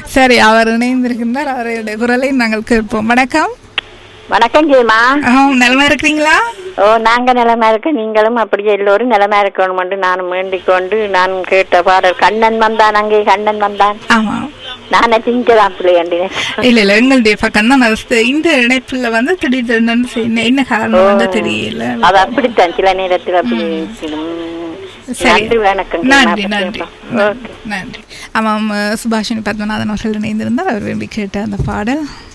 சரி அவர் இணைந்திருக்கின்றார் அவருடைய குரலை நாங்கள் கேட்போம் வணக்கம் வணக்கம் ஜெயமா ஆ, நலமா இருக்கிறீங்களா ஓ நாங்க நிலமா இருக்க நீங்களும் அப்படியே எல்லோரும் நிலமா இருக்கணும் என்று நான் வேண்டிக் கொண்டு நான் கேட்ட பாடல் கண்ணன் வந்தான் அங்கே கண்ணன் வந்தான் ஆமா நானே திங்கதான் பிள்ளை கண்டினேன் இல்ல இல்ல எங்களுடைய பக்கம் தான் அது இந்த இணைப்புல வந்து திடீர்னு செய்ய- என்ன காரணம் வந்து தெரியல அது அப்படித்தான் சில நேரத்தில் அப்படி இருக்கும். சரி. நன்றி வணக்கம் நன்றி ஜெயமா. நன்றி ஓகே நன்றி ஆமாம் சுபாஷினி பத்மநாதன் அவர்கள் இணைந்திருந்தார் அவர் விரும்பி கேட்ட அந்த பாடல்